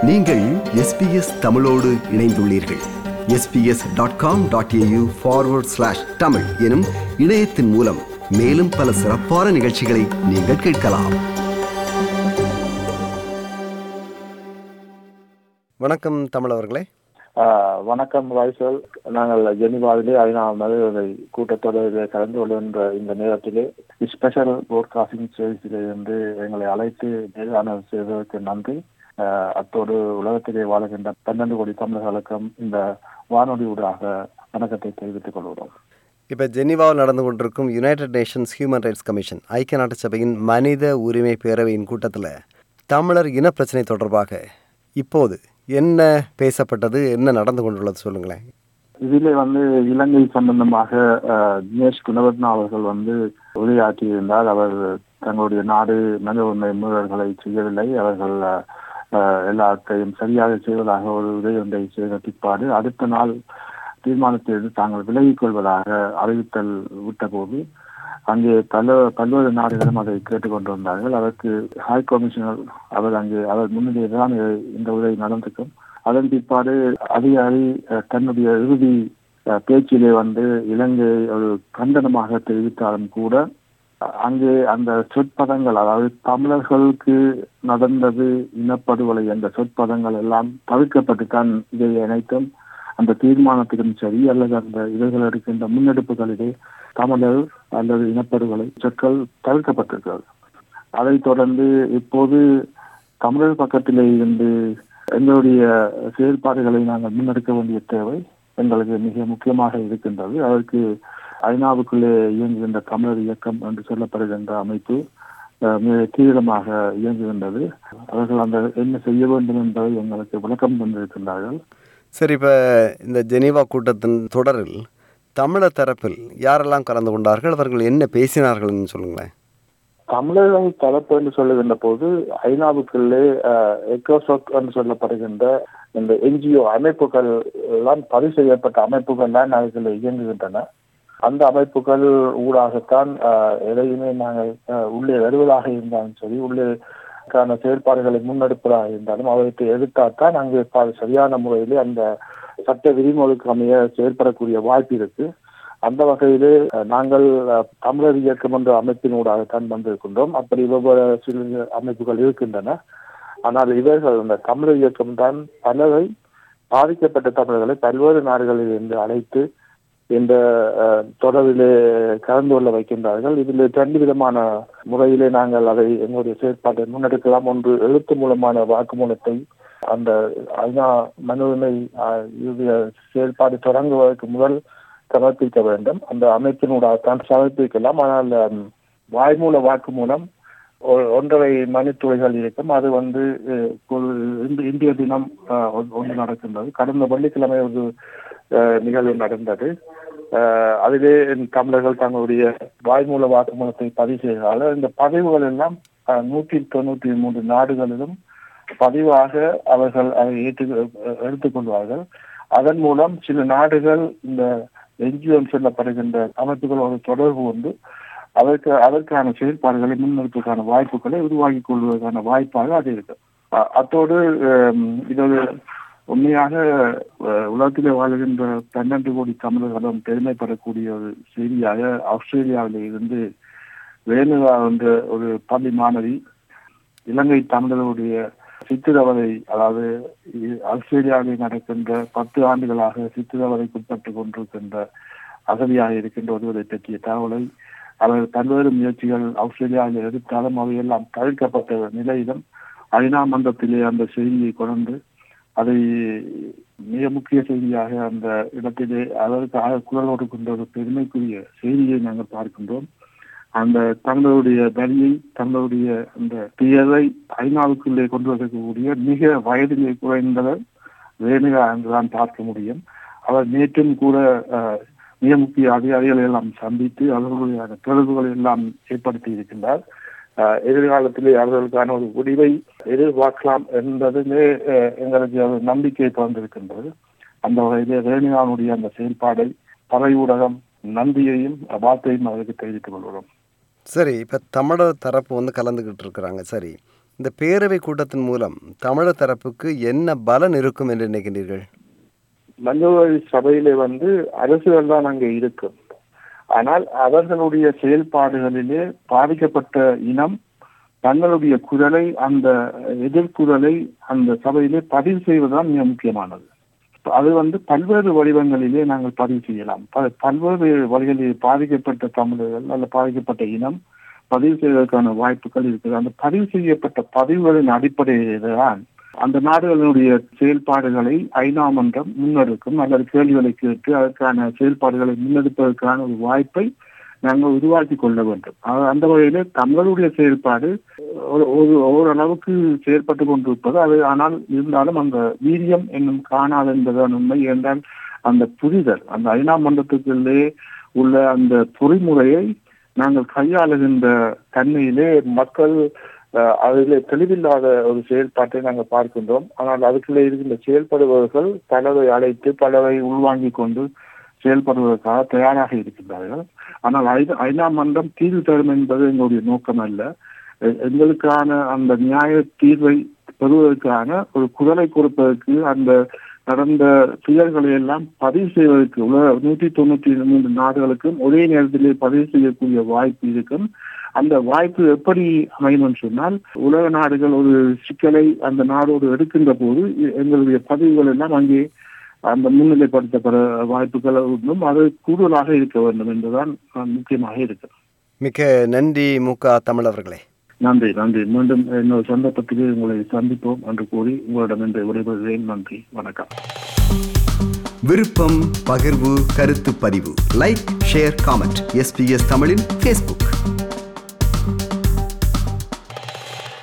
நீங்கள் எஸ்பிஎஸ் தமிழோடு இணைந்துள்ளீர்கள் SBS dot com dot AU forward slash Tamil எனும் இணையத்தின் மூலம் மேலும் பல சிறப்பான நிகழ்ச்சிகளை நீங்கள் கேட்கலாம் வணக்கம் தமிழவர்களே ஆஹ் வணக்கம் வாய்சல் நாங்கள் ஜெனிவாவிலே ஐநா மதுரை கூட்டத்தொடரில் கலந்து கொள்கின்ற இந்த நேரத்திலே ஸ்பெஷல் போட்காஸ்டிங் சர்வீஸில் இருந்து எங்களை அழைத்து நேர்காணல் செய்வதற்கு நன்றி ஆஹ் அத்தோடு உலகத்திலே வாழுகின்ற பன்னெண்டு கோடி தமிழர்களுக்கும் இந்த வானொலி ஊடாக வணக்கத்தை தெரிவித்துக் கொள்கிறோம் இப்போ ஜெனீவாவில் நடந்து கொண்டிருக்கும் United Nations Human Rights Commission ஐக்கிய நாட்டு சபையின் மனித உரிமை பேரவையின் கூட்டத்தில் தமிழர் இனப்பிரச்சனை தொடர்பாக இப்போது என்ன பேசப்பட்டது என்ன நடந்து கொண்டுள்ளது சொல்லுங்களேன் இதிலே வந்து இலங்கை சம்பந்தமாக ஆஹ், தினேஷ் குணவர்ணா அவர்கள் வந்து உரையாற்றியிருந்தார் அவர் தங்களுடைய நாடு மனித உரிமை மீறல்களை செய்யவில்லை அவர்கள் ஆஹ், எல்லாத்தையும் சரியாக செய்வதாக ஒரு உரை ஒன்றை செய்த பிற்பாடு அடுத்த நாள் தீர்மானத்திலிருந்து தாங்கள் விலகிக் கொள்வதாக அறிவித்தல் விட்டபோது அங்கே பல பல்வேறு நாடுகளும் அதை கேட்டுக்கொண்டிருந்தார்கள் அதற்கு ஹை கமிஷனர் அவர் அங்கே அவர் முன்னிலையில் தான் இந்த உரை நடந்திருக்கும் அதன் பிற்பாடு அதிகாரி அஹ், தன்னுடைய இறுதி அஹ், பேச்சிலே வந்து இலங்கையை ஒரு கண்டனமாக தெரிவித்தாலும் கூட அஹ், அங்கே அந்த சொற்பதங்கள் அதாவது தமிழர்களுக்கு நடந்தது இனப்படுகொலை என்ற சொற்பதங்கள் எல்லாம் தவிர்க்கப்பட்டுத்தான் இதை அனைத்தும் அந்த தீர்மானத்திலும் சரி அல்லது அந்த இவர்கள் எடுக்கின்ற முன்னெடுப்புகளிலே தமிழர் அல்லது இனப்படுகொலை சொற்கள் தவிர்க்கப்பட்டிருக்கிறது அதைத் தொடர்ந்து இப்போது தமிழர் பக்கத்திலே இருந்து எங்களுடைய செயல்பாடுகளை நாங்கள் முன்னெடுக்க வேண்டிய தேவை எங்களுக்கு மிக முக்கியமாக இருக்கின்றது அதற்கு ஐநாவுக்குள்ளே இயங்குகின்ற தமிழர் இயக்கம் என்று சொல்லப்படுகின்ற அமைப்பு அஹ், மிக தீவிரமாக இயங்குகின்றது அவர்கள் அந்த என்ன செய்ய வேண்டும் என்பதை எங்களுக்கு விளக்கம் தந்திருக்கின்றார்கள் சரி இப்போ இந்த ஜெனீவா கூட்டத்தின் தொடரில் தமிழர் தரப்பில் யாரெல்லாம் கலந்து கொண்டார்கள் அவர்கள் என்ன பேசினார்கள்னு சொல்லுங்களேன் தமிழர்கள் தரப்பு என்று சொல்லுகின்ற போது ஐநாவுக்குள்ளே எக்கோசோக் என்று சொல்லப்படுகின்ற இந்த என்ஜிஓ அமைப்புகள் எல்லாம் பதிவு செய்யப்பட்ட அமைப்புகள் தான் அதில் இயங்குகின்றன அந்த அமைப்புகள் ஊடாகத்தான் அஹ், எதையுமே நாங்கள் அஹ், உள்ளே வருவதாக இருந்தாலும் சரி உள்ளே க்கான செயல்பாடுகளை முன்னெடுப்பதாக இருந்தாலும் அவற்றை எதிர்த்தால்தான் அங்கே ப- சரியான முறையிலே அந்த சட்ட விதிமுறைக்கு அமைய செயல்படக்கூடிய வாய்ப்பு இருக்கு அந்த வகையிலே அஹ், நாங்கள் அஹ், தமிழர் இயக்கம் என்ற அமைப்பினூடாகத்தான் வந்திருக்கின்றோம் அப்படி ஒவ்வொரு சில அமைப்புகள் இருக்கின்றன ஆனால் இவர்கள் அந்த தமிழர் இயக்கம் தான் பலரை பாதிக்கப்பட்ட தமிழர்களை பல்வேறு நாடுகளில் இருந்து அழைத்து இந்த அஹ், தொடரிலே கலந்து கொள்ள வைக்கின்றார்கள் இதில் ரெண்டு விதமான முறையிலே நாங்கள் அதை எங்களுடைய செயற்பாட்டை முன்னெடுக்கலாம் ஒன்று எழுத்து மூலமான வாக்குமூலத்தை அந்த ஐநா மனு உரிமை அஹ், இறுதி செயல்பாடு தொடங்குவதற்கு முதல் சமர்ப்பிக்க வேண்டும் அந்த அமைப்பினூடாகத்தான் சமர்ப்பிக்கலாம் ஆனால் ஹம், வாய்மூல வாக்குமூலம் ஒ- ஒன்றரை மணித்துறைகள் இருக்கும் அது வந்து அஹ், ஒரு இந்து- இந்திய தினம் அஹ், ஒன்று ஒன்று நடக்கின்றது கடந்த வெள்ளிக்கிழமை ஒரு அஹ், நிகழ்வு நடந்தது அஹ், அதிலே தமிழர்கள் தங்களுடைய வாய்மூல வாக்குமூலத்தை பதிவு செய்தாலும் இந்த பதிவுகள் எல்லாம் அஹ், நூற்றி தொண்ணூற்றி மூன்று நாடுகளிலும் பதிவாக அவர்கள் அதை ஏற்று அஹ், எடுத்துக்கொள்வார்கள் அதன் மூலம் சில நாடுகள் இந்த என்ஜிஓ சொல்லப்படுகின்ற அமைப்புகளோடு தொடர்பு கொண்டு அதற்கு அதற்கான செயல்பாடுகளை முன்னெடுப்பதற்கான வாய்ப்புகளை உருவாக்கி கொள்வதற்கான வாய்ப்பாக அது இருக்கு அ- அத்தோடு ஹம், இது ஒரு உண்மையாக அஹ், உலகத்திலே வாழ்கின்ற பன்னெண்டு கோடி தமிழர்களும் பெருமைப்படக்கூடிய ஒரு செய்தியாக ஆஸ்திரேலியாவில் இருந்து வேணுகா என்ற ஒரு பள்ளி மாணவி இலங்கை தமிழர்களுடைய சித்திரவதை அதாவது இ- ஆஸ்திரேலியாவில் நடக்கின்ற பத்து ஆண்டுகளாக சித்திரவதைக்குட்பட்டு கொண்டிருக்கின்ற அகதியாக இருக்கின்ற ஒருவரை பற்றிய தகவலை அவர் பல்வேறு முயற்சிகள் ஆஸ்திரேலியாவில் எடுத்தாலும் அவையெல்லாம் தவிர்க்கப்பட்ட நிலையிலும் ஐநா மன்றத்திலே அந்த செய்தியை கொண்டு அதை மிக முக்கிய செய்தியாக அந்த இடத்திலே அதற்காக குரல் கொடுக்கின்ற ஒரு பெருமைக்குரிய செய்தியை நாங்கள் பார்க்கின்றோம் அந்த தங்களுடைய வரியை தங்களுடைய அந்த துயரை ஐநாவுக்குள்ளே கொண்டு வரக்கூடிய மிக வயதிலே குறைந்தவர் ரேணுகா என்றுதான் பார்க்க முடியும் அவர் நேற்றும் கூட அஹ், மிக முக்கிய அதிகாரிகளை எல்லாம் சந்தித்து அவர்களுடைய அந்த தொடர்புகளை எல்லாம் ஏற்படுத்தி இருக்கின்றார் அஹ், எதிர்காலத்திலே அவர்களுக்கான ஒரு முடிவை எதிர்பார்க்கலாம் என்பதிலே அஹ், எங்களுக்கு ஒரு நம்பிக்கை பிறந்திருக்கின்றது அந்த வகையிலே ரேணுகாவுடைய அந்த செயல்பாடை பறை ஊடகம் நன்றியையும் வாழ்த்தையும் அவருக்கு தெரிவித்துக் கொள்கிறோம் சரி இப்போ தமிழர் தரப்பு வந்து கலந்துக்கிட்டு இருக்கிறாங்க சரி இந்த பேரவை கூட்டத்தின் மூலம் தமிழர் தரப்புக்கு என்ன பலன் இருக்கும் என்று நினைக்கின்றீர்கள் மனிதவழி சபையிலே வந்து அரசுகள் தான் அங்கே இருக்கும் ஆனால் அவர்களுடைய செயல்பாடுகளிலே பாதிக்கப்பட்ட இனம் தங்களுடைய குரலை அந்த எதிர்குரலை அந்த சபையிலே பதிவு செய்வதுதான் மிக முக்கியமானது அது வந்து பல்வேறு வடிவங்களிலே நாங்கள் பதிவு செய்யலாம் ப- பல்வேறு வழிகளில் பாதிக்கப்பட்ட தமிழர்கள் அல்ல பாதிக்கப்பட்ட இனம் பதிவு செய்வதற்கான வாய்ப்புகள் இருக்குது அந்த பதிவு செய்யப்பட்ட பதிவுகளின் அடிப்படையிலே தான் அந்த நாடுகளுடைய செயல்பாடுகளை ஐநா மன்றம் முன்னெடுக்கும் அல்லது கேள்விகளை கேட்டு அதற்கான செயல்பாடுகளை முன்னெடுப்பதற்கான ஒரு வாய்ப்பை நாங்கள் உருவாக்கி கொள்ள வேண்டும் அ- அந்த வகையிலே தமிழருடைய செயல்பாடு ஒரு ஒரு ஓரளவுக்கு செயல்பட்டு கொண்டிருப்பது அது ஆனால் இருந்தாலும் அந்த வீரியம் என்னும் காணாது என்பதுதான் உண்மை என்றால் அந்த புரிதல் அந்த ஐநா மன்றத்துக்குள்ளே உள்ள அந்த பொறிமுறையை நாங்கள் கையாளுகின்ற தன்மையிலே மக்கள் அஹ், அதிலே தெளிவில்லாத ஒரு செயல்பாட்டை நாங்கள் பார்க்கின்றோம் ஆனால் அதுக்குள்ளே இருக்கின்ற செயல்படுபவர்கள் பலரை அழைத்து பலரை உள்வாங்கிக் கொண்டு செயல்படுவதற்காக தயாராக இருக்கின்றார்கள் ஆனால் ஐ- ஐநா மன்றம் தீர்வு தரும் என்பது எங்களுடைய நோக்கம் அல்ல எ- எங்களுக்கான அந்த நியாய தீர்வை பெறுவதற்கான ஒரு குரலை கொடுப்பதற்கு அந்த நடந்த துயர்களை எல்லாம் பதிவு செய்வதற்கு உலக நூற்றி தொண்ணூற்றி மூன்று நாடுகளுக்கும் ஒரே நேரத்திலே பதிவு செய்யக்கூடிய வாய்ப்பு இருக்கும் அந்த வாய்ப்பு எப்படி அமையும் என்று சொன்னால் உலக நாடுகள் ஒரு சிக்கலை அந்த நாடோடு எடுக்கின்ற போது எ- எங்களுடைய பதிவுகள் எல்லாம் அங்கே அந்த முன்னிலைப்படுத்தப்பட வாய்ப்புகள் ஒன்றும் அது கூடுதலாக இருக்க வேண்டும் என்பதுதான் அஹ், முக்கியமாக இருக்கு மிக்க நன்றி முக தமிழவர்களே நன்றி நன்றி மீண்டும் இன்னொரு சந்தர்ப்பத்திலே உங்களை சந்திப்போம் என்று கூறி உங்களிடம் இன்று விடைபெறுகிறேன் நன்றி வணக்கம் விருப்பம் பகிர்வு கருத்து பதிவு லைக் ஷேர் காமெண்ட் எஸ்பிஎஸ் தமிழின் ஃபேஸ்புக்